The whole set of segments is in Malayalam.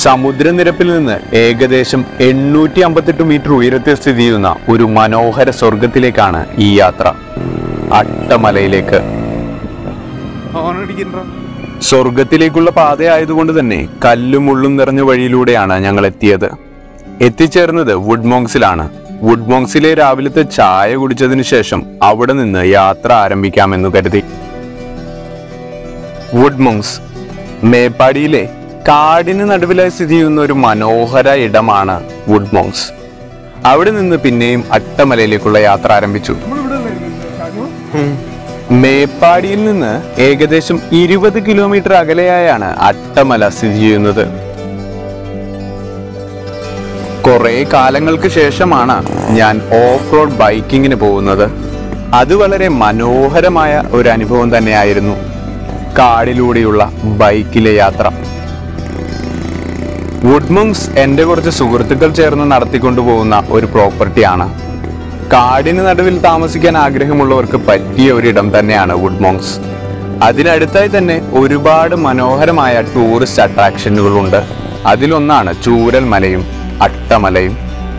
സമുദ്രനിരപ്പിൽ നിന്ന് ഏകദേശം എണ്ണൂറ്റി അമ്പത്തെട്ട് മീറ്റർ ഉയരത്തിൽ സ്ഥിതി ചെയ്യുന്ന ഒരു മനോഹര സ്വർഗത്തിലേക്കാണ് ഈ യാത്ര അട്ടമലയിലേക്ക് സ്വർഗത്തിലേക്കുള്ള പാതയായതുകൊണ്ട് തന്നെ കല്ലും മുള്ളും നിറഞ്ഞ വഴിയിലൂടെയാണ് ഞങ്ങൾ എത്തിയത് എത്തിച്ചേർന്നത് വുഡ്മോങ്സിലാണ് വുഡ്മോങ്സിലെ രാവിലത്തെ ചായ കുടിച്ചതിന് ശേഷം അവിടെ നിന്ന് യാത്ര ആരംഭിക്കാമെന്ന് കരുതി വുഡ്മോങ്സ് മേപ്പാടിയിലെ കാടിന് നടുവിലായി സ്ഥിതി ചെയ്യുന്ന ഒരു മനോഹര ഇടമാണ് വുഡ്മോങ്സ് അവിടെ നിന്ന് പിന്നെയും അട്ടമലയിലേക്കുള്ള യാത്ര ആരംഭിച്ചു മേപ്പാടിയിൽ നിന്ന് ഏകദേശം ഇരുപത് കിലോമീറ്റർ അകലെയായാണ് അട്ടമല സ്ഥിതി ചെയ്യുന്നത് കുറെ കാലങ്ങൾക്ക് ശേഷമാണ് ഞാൻ ഓഫ് റോഡ് ബൈക്കിങ്ങിന് പോകുന്നത് അത് വളരെ മനോഹരമായ ഒരു അനുഭവം തന്നെയായിരുന്നു കാടിലൂടെയുള്ള ബൈക്കിലെ യാത്ര വുഡ്മങ്സ് എൻ്റെ കുറച്ച് സുഹൃത്തുക്കൾ ചേർന്ന് നടത്തിക്കൊണ്ടുപോകുന്ന ഒരു പ്രോപ്പർട്ടിയാണ് കാടിന് നടുവിൽ താമസിക്കാൻ ആഗ്രഹമുള്ളവർക്ക് പറ്റിയ ഒരിടം തന്നെയാണ് വുഡ്മോങ്സ് അതിനടുത്തായി തന്നെ ഒരുപാട് മനോഹരമായ ടൂറിസ്റ്റ് അട്രാക്ഷനുകളുണ്ട് അതിലൊന്നാണ് ചൂരൽ മലയും അട്ടമലയും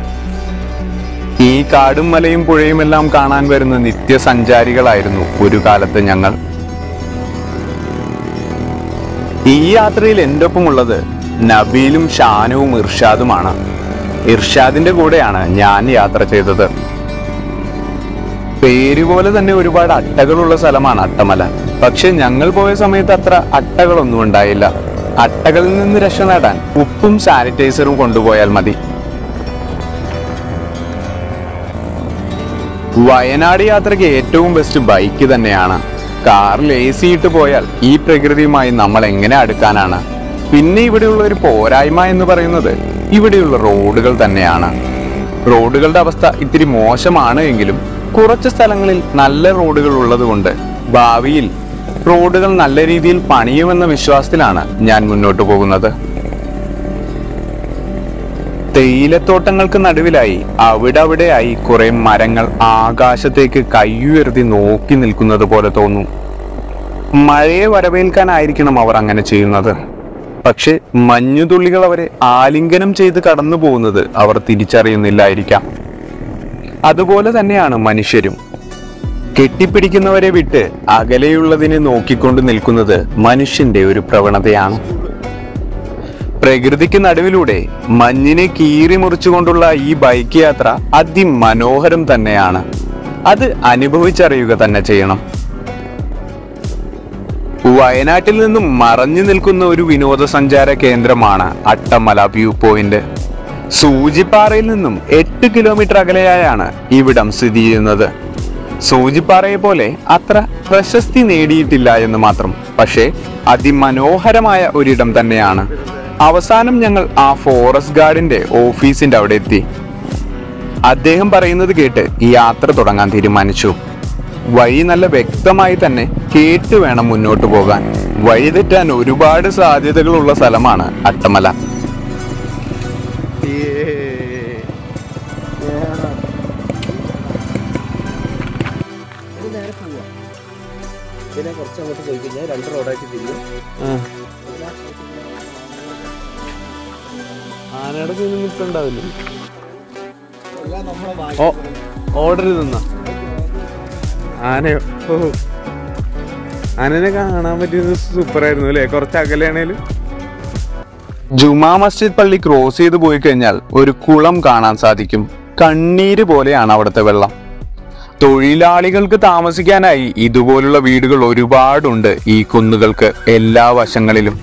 ഈ കാടും മലയും പുഴയും എല്ലാം കാണാൻ വരുന്ന നിത്യസഞ്ചാരികളായിരുന്നു ഒരു കാലത്ത് ഞങ്ങൾ ഈ യാത്രയിൽ എൻ്റെ ഒപ്പമുള്ളത് നബീലും ഷാനുവും ഇർഷാദുമാണ് ഇർഷാദിന്റെ കൂടെയാണ് ഞാൻ യാത്ര ചെയ്തത് പേര് പോലെ തന്നെ ഒരുപാട് അട്ടകളുള്ള സ്ഥലമാണ് അട്ടമല പക്ഷെ ഞങ്ങൾ പോയ സമയത്ത് അത്ര അട്ടകളൊന്നും ഉണ്ടായില്ല അട്ടകളിൽ നിന്ന് രക്ഷ നേടാൻ ഉപ്പും സാനിറ്റൈസറും കൊണ്ടുപോയാൽ മതി വയനാട് യാത്രയ്ക്ക് ഏറ്റവും ബെസ്റ്റ് ബൈക്ക് തന്നെയാണ് കാറിൽ എ സി ഇട്ട് പോയാൽ ഈ പ്രകൃതിയുമായി നമ്മൾ എങ്ങനെ അടുക്കാനാണ് പിന്നെ ഇവിടെയുള്ള ഒരു പോരായ്മ എന്ന് പറയുന്നത് ഇവിടെയുള്ള റോഡുകൾ തന്നെയാണ് റോഡുകളുടെ അവസ്ഥ ഇത്തിരി മോശമാണ് എങ്കിലും കുറച്ച് സ്ഥലങ്ങളിൽ നല്ല റോഡുകൾ ഉള്ളതുകൊണ്ട് ഭാവിയിൽ റോഡുകൾ നല്ല രീതിയിൽ പണിയുമെന്ന വിശ്വാസത്തിലാണ് ഞാൻ മുന്നോട്ട് പോകുന്നത് തേയിലത്തോട്ടങ്ങൾക്ക് നടുവിലായി അവിടെ അവിടെയായി കുറെ മരങ്ങൾ ആകാശത്തേക്ക് കൈയുയർത്തി നോക്കി നിൽക്കുന്നത് പോലെ തോന്നും മഴയെ വരവേൽക്കാനായിരിക്കണം അവർ അങ്ങനെ ചെയ്യുന്നത് പക്ഷെ മഞ്ഞുതുള്ളികൾ അവരെ ആലിംഗനം ചെയ്ത് കടന്നു പോകുന്നത് അവർ തിരിച്ചറിയുന്നില്ലായിരിക്കാം അതുപോലെ തന്നെയാണ് മനുഷ്യരും കെട്ടിപ്പിടിക്കുന്നവരെ വിട്ട് അകലെയുള്ളതിനെ നോക്കിക്കൊണ്ട് നിൽക്കുന്നത് മനുഷ്യന്റെ ഒരു പ്രവണതയാണ് പ്രകൃതിക്ക് നടുവിലൂടെ മഞ്ഞിനെ കീറി മുറിച്ചുകൊണ്ടുള്ള ഈ ബൈക്ക് യാത്ര അതിമനോഹരം തന്നെയാണ് അത് അനുഭവിച്ചറിയുക തന്നെ ചെയ്യണം വയനാട്ടിൽ നിന്നും മറഞ്ഞു നിൽക്കുന്ന ഒരു വിനോദസഞ്ചാര കേന്ദ്രമാണ് അട്ടമല വ്യൂ പോയിന്റ് സൂചിപ്പാറയിൽ നിന്നും എട്ട് കിലോമീറ്റർ അകലെയായാണ് ഇവിടം സ്ഥിതി ചെയ്യുന്നത് സൂചിപ്പാറയെ പോലെ അത്ര പ്രശസ്തി നേടിയിട്ടില്ല എന്ന് മാത്രം പക്ഷേ അതിമനോഹരമായ ഒരിടം തന്നെയാണ് അവസാനം ഞങ്ങൾ ആ ഫോറസ്റ്റ് ഗാർഡിന്റെ ഓഫീസിന്റെ അവിടെ എത്തി അദ്ദേഹം പറയുന്നത് കേട്ട് ഈ യാത്ര തുടങ്ങാൻ തീരുമാനിച്ചു വഴി നല്ല വ്യക്തമായി തന്നെ കേട്ട് വേണം മുന്നോട്ട് പോകാൻ വഴി തെറ്റാൻ ഒരുപാട് സാധ്യതകളുള്ള സ്ഥലമാണ് അട്ടമല നേരെ പോവാ ഇതിനെ കുറച്ച് അങ്ങോട്ട് പോയി കഴിഞ്ഞാൽ രണ്ട് റോഡായിട്ട് തിരിയും ആനയുടെ നിൽക്കുണ്ടാവില്ല എല്ലാം നമ്മളെ ഓ ഓർഡർ നിന്ന ആനയോ ഓ ആനനെ കാണാൻ പറ്റിയത് സൂപ്പർ ആയിരുന്നു അല്ലേ കുറച്ച് അകലെയാണേലും ജുമാ മസ്ജിദ് പള്ളി ക്രോസ് ചെയ്ത് പോയി കഴിഞ്ഞാൽ ഒരു കുളം കാണാൻ സാധിക്കും കണ്ണീര് പോലെയാണ് അവിടുത്തെ വെള്ളം തൊഴിലാളികൾക്ക് താമസിക്കാനായി ഇതുപോലുള്ള വീടുകൾ ഒരുപാടുണ്ട് ഈ കുന്നുകൾക്ക് എല്ലാ വശങ്ങളിലും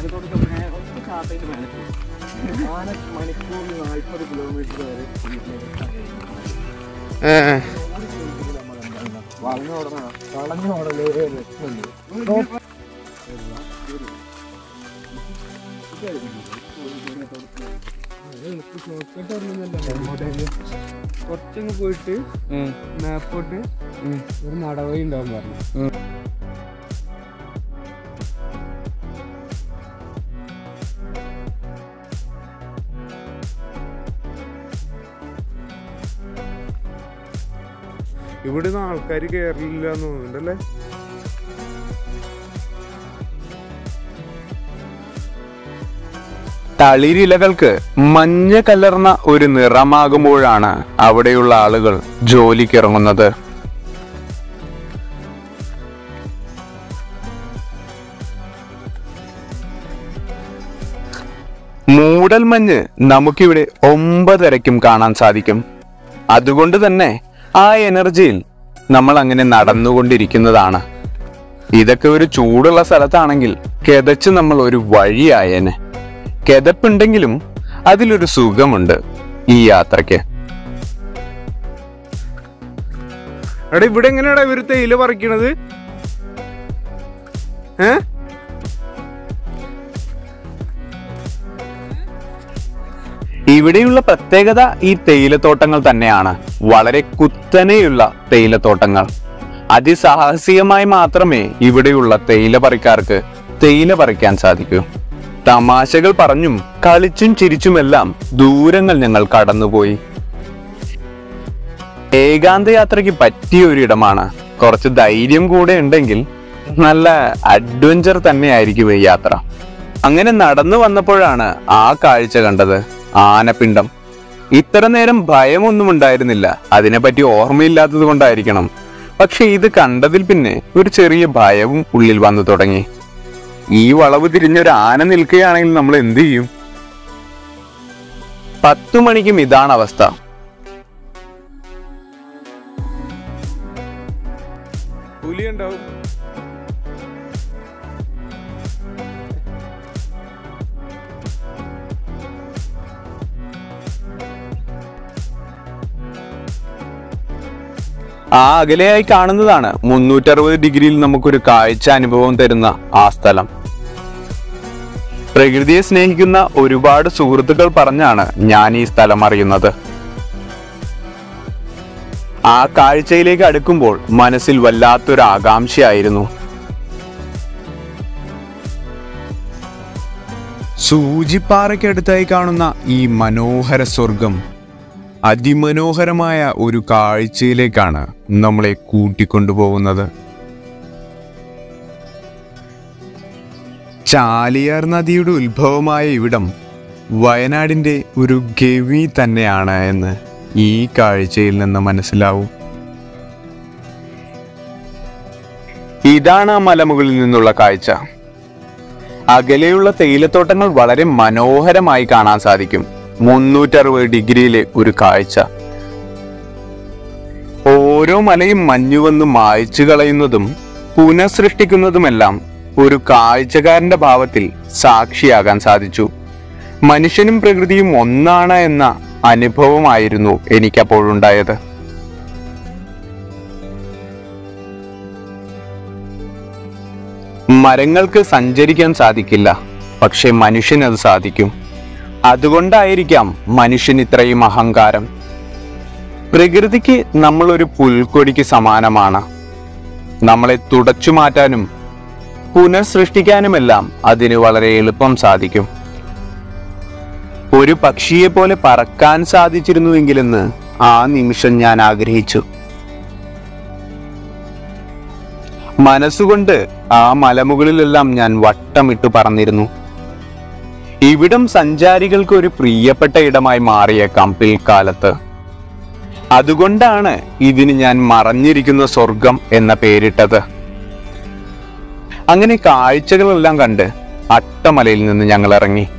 മണിക്കൂറിൽ നാൽപ്പത് കിലോമീറ്റർ വരെ വളഞ്ഞോടണം വളഞ്ഞോടലേ രക്ഷയുണ്ട് കുറച്ചങ്ങ് പോയിട്ട് മാപ്പോട്ട് ഒരു നടവഴി ഉണ്ടാവും പറഞ്ഞു ഇവിടുന്ന് ആൾക്കാർ കയറില്ല എന്ന് തോന്നുന്നുണ്ടല്ലേ തളിരിലകൾക്ക് മഞ്ഞ കലർന്ന ഒരു നിറമാകുമ്പോഴാണ് അവിടെയുള്ള ആളുകൾ ജോലിക്കിറങ്ങുന്നത് മൂടൽമഞ്ഞ് നമുക്കിവിടെ ഒമ്പതരയ്ക്കും കാണാൻ സാധിക്കും അതുകൊണ്ട് തന്നെ ആ എനർജിയിൽ നമ്മൾ അങ്ങനെ നടന്നുകൊണ്ടിരിക്കുന്നതാണ് ഇതൊക്കെ ഒരു ചൂടുള്ള സ്ഥലത്താണെങ്കിൽ കിതച്ച് നമ്മൾ ഒരു വഴിയായേനെ കിതപ്പുണ്ടെങ്കിലും അതിലൊരു സുഖമുണ്ട് ഈ യാത്രയ്ക്ക് എടാ ഇവിടെ എങ്ങനെയാടാ ഇവര് തേയില പറിക്കണത് ഏ ഇവിടെയുള്ള പ്രത്യേകത ഈ തേയിലത്തോട്ടങ്ങൾ തന്നെയാണ് വളരെ കുത്തനെയുള്ള തേയിലത്തോട്ടങ്ങൾ അതിസാഹസികമായി മാത്രമേ ഇവിടെയുള്ള തേയില പറിക്കാർക്ക് തേയില പറിക്കാൻ സാധിക്കൂ തമാശകൾ പറഞ്ഞും കളിച്ചും ചിരിച്ചുമെല്ലാം ദൂരങ്ങൾ ഞങ്ങൾ കടന്നുപോയി ഏകാന്ത യാത്രയ്ക്ക് പറ്റിയ ഒരിടമാണ് കുറച്ച് ധൈര്യം കൂടെ ഉണ്ടെങ്കിൽ നല്ല അഡ്വഞ്ചർ തന്നെയായിരിക്കും ഈ യാത്ര അങ്ങനെ നടന്നു വന്നപ്പോഴാണ് ആ കാഴ്ച കണ്ടത് ആനപ്പിണ്ടം ഇത്ര നേരം ഭയമൊന്നും ഉണ്ടായിരുന്നില്ല അതിനെപ്പറ്റി ഓർമ്മയില്ലാത്തത് കൊണ്ടായിരിക്കണം പക്ഷെ ഇത് കണ്ടതിൽ പിന്നെ ഒരു ചെറിയ ഭയവും ഉള്ളിൽ വന്നു തുടങ്ങി ഈ വളവ് തിരിഞ്ഞൊരു ആന നിൽക്കുകയാണെങ്കിൽ നമ്മൾ എന്ത് ചെയ്യും പത്തു മണിക്കും ഇതാണ് അവസ്ഥ പുലി ഉണ്ടാവും ആ അകലെയായി കാണുന്നതാണ് മുന്നൂറ്ററുപത് ഡിഗ്രിയിൽ നമുക്കൊരു കാഴ്ച അനുഭവം തരുന്ന ആ സ്ഥലം പ്രകൃതിയെ സ്നേഹിക്കുന്ന ഒരുപാട് സുഹൃത്തുക്കൾ പറഞ്ഞാണ് ഞാൻ ഈ സ്ഥലം അറിയുന്നത് ആ കാഴ്ചയിലേക്ക് അടുക്കുമ്പോൾ മനസ്സിൽ വല്ലാത്തൊരു ആകാംക്ഷയായിരുന്നു സൂചിപ്പാറയ്ക്കടുത്തായി കാണുന്ന ഈ മനോഹര സ്വർഗം അതിമനോഹരമായ ഒരു കാഴ്ചയിലേക്കാണ് നമ്മളെ കൂട്ടിക്കൊണ്ടുപോകുന്നത് ചാലിയാർ നദിയുടെ ഉത്ഭവമായ ഇവിടം വയനാടിന്റെ ഒരു ഗവി തന്നെയാണ് എന്ന് ഈ കാഴ്ചയിൽ നിന്ന് മനസ്സിലാവും ഇതാണ് ആ മലമുകളിൽ നിന്നുള്ള കാഴ്ച അകലെയുള്ള തേയിലത്തോട്ടങ്ങൾ വളരെ മനോഹരമായി കാണാൻ സാധിക്കും മുന്നൂറ്ററുപത് ഡിഗ്രിയിലെ ഒരു കാഴ്ച ഓരോ മലയും മഞ്ഞുവന്ന് മായ്ച്ചു കളയുന്നതും പുനഃസൃഷ്ടിക്കുന്നതുമെല്ലാം ഒരു കാഴ്ചക്കാരന്റെ ഭാവത്തിൽ സാക്ഷിയാകാൻ സാധിച്ചു മനുഷ്യനും പ്രകൃതിയും ഒന്നാണ് എന്ന അനുഭവമായിരുന്നു എനിക്കപ്പോഴുണ്ടായത് മരങ്ങൾക്ക് സഞ്ചരിക്കാൻ സാധിക്കില്ല പക്ഷെ മനുഷ്യനത് സാധിക്കും അതുകൊണ്ടായിരിക്കാം മനുഷ്യൻ ഇത്രയും അഹങ്കാരം പ്രകൃതിക്ക് നമ്മളൊരു പുൽക്കൊടിക്ക് സമാനമാണ് നമ്മളെ തുടച്ചു മാറ്റാനും പുനഃസൃഷ്ടിക്കാനുമെല്ലാം അതിന് വളരെ എളുപ്പം സാധിക്കും ഒരു പക്ഷിയെ പോലെ പറക്കാൻ സാധിച്ചിരുന്നുവെങ്കിലെന്ന് ആ നിമിഷം ഞാൻ ആഗ്രഹിച്ചു മനസ്സുകൊണ്ട് ആ മലമുകളിലെല്ലാം ഞാൻ വട്ടമിട്ട് പറന്നിരുന്നു ഇവിടം സഞ്ചാരികൾക്ക് ഒരു പ്രിയപ്പെട്ട ഇടമായി മാറിയേക്കാം പിൽക്കാലത്ത് അതുകൊണ്ടാണ് ഇതിന് ഞാൻ മറഞ്ഞിരിക്കുന്ന സ്വർഗം എന്ന പേരിട്ടത് അങ്ങനെ കാഴ്ചകളെല്ലാം കണ്ട് അട്ടമലയിൽ നിന്ന് ഞങ്ങൾ ഇറങ്ങി